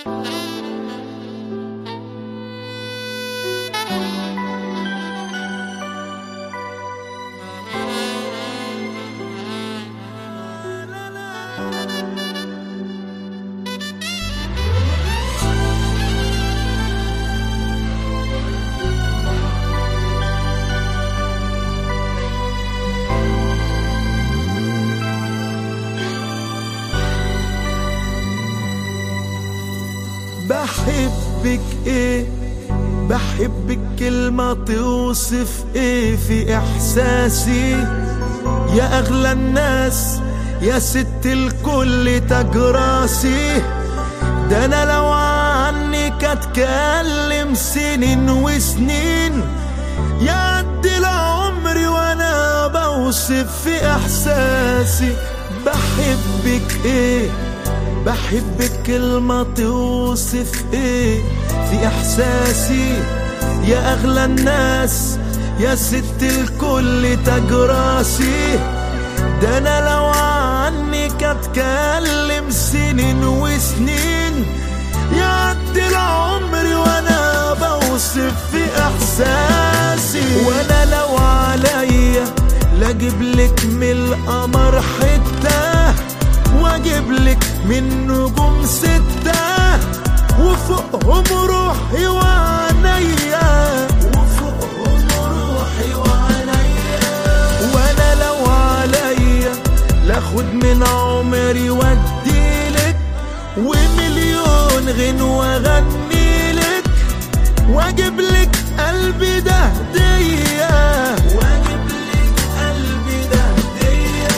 بحبك ايه بحبك كلمة توصف ايه في احساسي يا اغلى الناس يا ست الكل تاج راسي ده انا لو عنك اتكلم سنين وسنين يعدي العمر وانا بوصف في احساسي بحبك ايه بحبك كلمة توصف ايه في احساسي يا اغلى الناس يا ست الكل تاج راسي ده انا لو عنك اتكلم سنين وسنين يعدي العمر وانا بوصف في احساسي وانا لو عليا لاجيب لك من القمر حته واجيب لك من نجوم ستة وفوقهم روحي وعينيا وفوقهم روحي وعينيا وانا لو عليا لاخد من عمري واديلك ومليون غنوة اغنيلك واجيب لك قلبي ده هدية واجيب لك قلبي ده هدية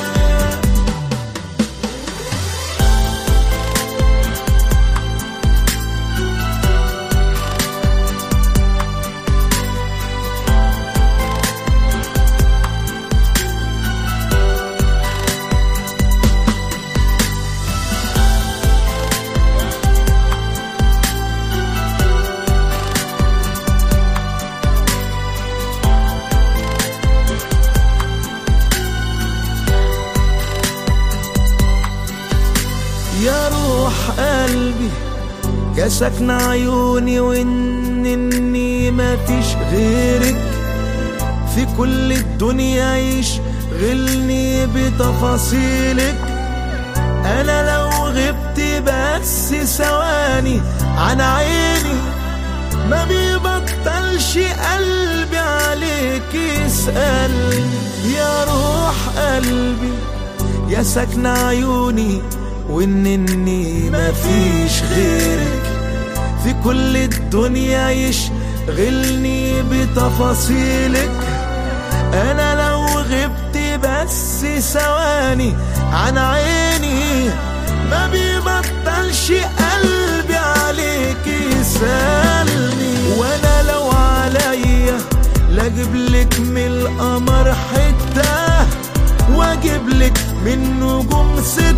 يا روح قلبي يا سكن عيوني وان اني مفيش غيرك في كل الدنيا يشغلني بتفاصيلك انا لو غبت بس ثواني عن عيني ما بيبطلش قلبي عليك يسألني يا روح قلبي يا سكن عيوني وان اني مفيش غيرك في كل الدنيا يشغلني بتفاصيلك انا لو غبت بس ثواني عن عيني ما بيبطلش قلبي عليك يسألني وانا لو عليا لاجيب لك من القمر حته واجيب لك من نجوم ستة